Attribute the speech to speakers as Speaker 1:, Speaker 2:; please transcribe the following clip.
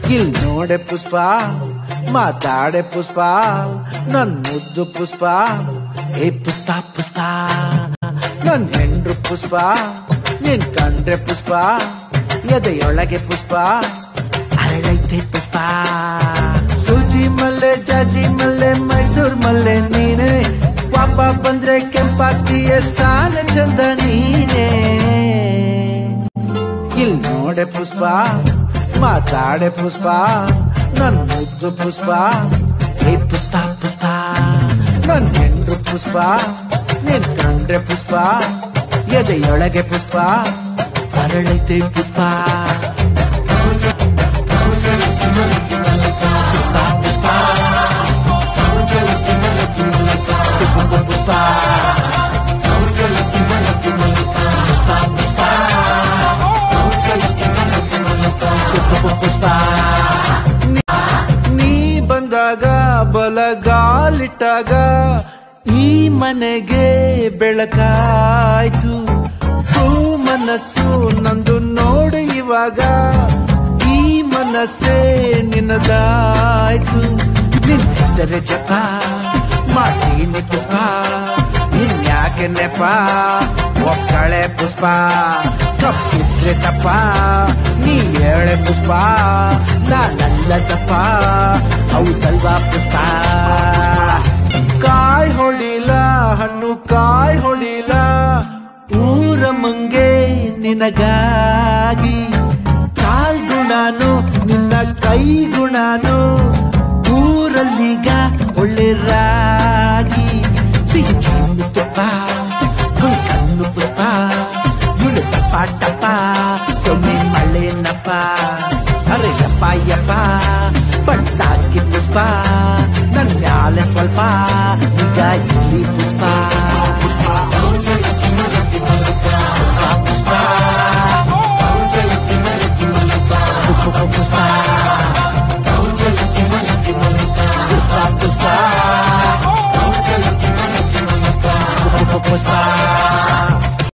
Speaker 1: ಇಲ್ ನೋಡೆ ಪುಷ್ಪ ಮಾತಾಡೆ ಪುಷ್ಪ ನನ್ ಮುದ್ದು ಪುಷ್ಪ ಏ ಪುಷ್ಪ ಪುಷ್ಪ ನನ್ ಹೆಂಡ್ರು ಪುಷ್ಪ ನಿನ್ ಕಂಡ್ರೆ ಪುಷ್ಪ ಎದೆಯೊಳಗೆ ಪುಷ್ಪ ಅರಳೈತೆ ಪುಷ್ಪ ಸೂಜಿ ಮಲ್ಲೆ ಜಾಜಿ ಮಲ್ಲೆ ಮೈಸೂರ್ ಮಲ್ಲೆ ನೀನೆ ಪಾಪ ಬಂದ್ರೆ ಕೆಂಪಾಗ್ತೀಯ ಸಾಲ ಚಂದ ನೀನೆ ಇಲ್ ನೋಡೆ ಪುಷ್ಪ ಮಾತಾಡೆ ಪುಷ್ಪ ನನ್ ಮುದ್ದು ಪುಷ್ಪ ಹೇ ಪುಷ್ಪ ಪುಷ್ಪ ನನ್ ಹೆಂಡ್ರು ಪುಷ್ಪ ನಿನ್ ಕಂಡ್ರೆ ಪುಷ್ಪ ಎದೆಯೊಳಗೆ ಪುಷ್ಪ ಅರಳೈತೆ ಪುಷ್ಪ ಪುಷ್ಪ ನೀ ಬಂದಾಗ ಬಲಗಾಲಿಟ್ಟಾಗ ಈ ಮನೆಗೆ ಬೆಳಕಾಯ್ತು ಹೂ ಮನಸ್ಸು ನಂದು ನೋಡು ಇವಾಗ ಈ ಮನಸ್ಸೇ ನಿನ್ನದಾಯ್ತು ನಿನ್ನ ಹೆಸರೇ ಜಪ ಮಾಡ್ತೀನಿ ಪುಷ್ಪ ಇನ್ಯಾಕೆ ನೆಪ ಒಕ್ಕಳೆ ಪುಷ್ಪ ತಪ್ಪಿದ್ರೆ ತಪ್ಪ ನೀ ಹೇಳೆ ಪುಷ್ಪ ನಾನಲ್ಲ ತಪ್ಪ ಹೌದಲ್ವಾ ಪುಷ್ಪ ಕಾಯ್ ಹೊಡಿಲ ಹಣ್ಣು ಕಾಯ್ ಹೊಡಿಲ ಊರ ಮಂಗೆ ನಿನಗಾಗಿ ಕಾಲ್ ಗುಣನು ನಿನ್ನ ಕೈ ಗುಣನು ಊರಲ್ಲೀಗ ಒಳ್ಳೆ ರಾಗಿ ಸಿಹಿ ಚಿನ್ನು ತುಪ್ಪ ಹುಳಿ ಕಣ್ಣು ಪುಷ್ಪ ಇಳು ತಪ್ಪ ಟಪ್ಪ ಸೊಮ್ಮೆ ಮಳೆನಪ್ಪ ಅರೆ ಯಪ್ಪ ಯಪ್ಪ ಪಟ್ಟಾಕಿ ಪುಷ್ಪ ನನ್ಯಾಲೆ ಸ್ವಲ್ಪ ಈಗ ಇಲ್ಲಿ ಪುಷ್ಪ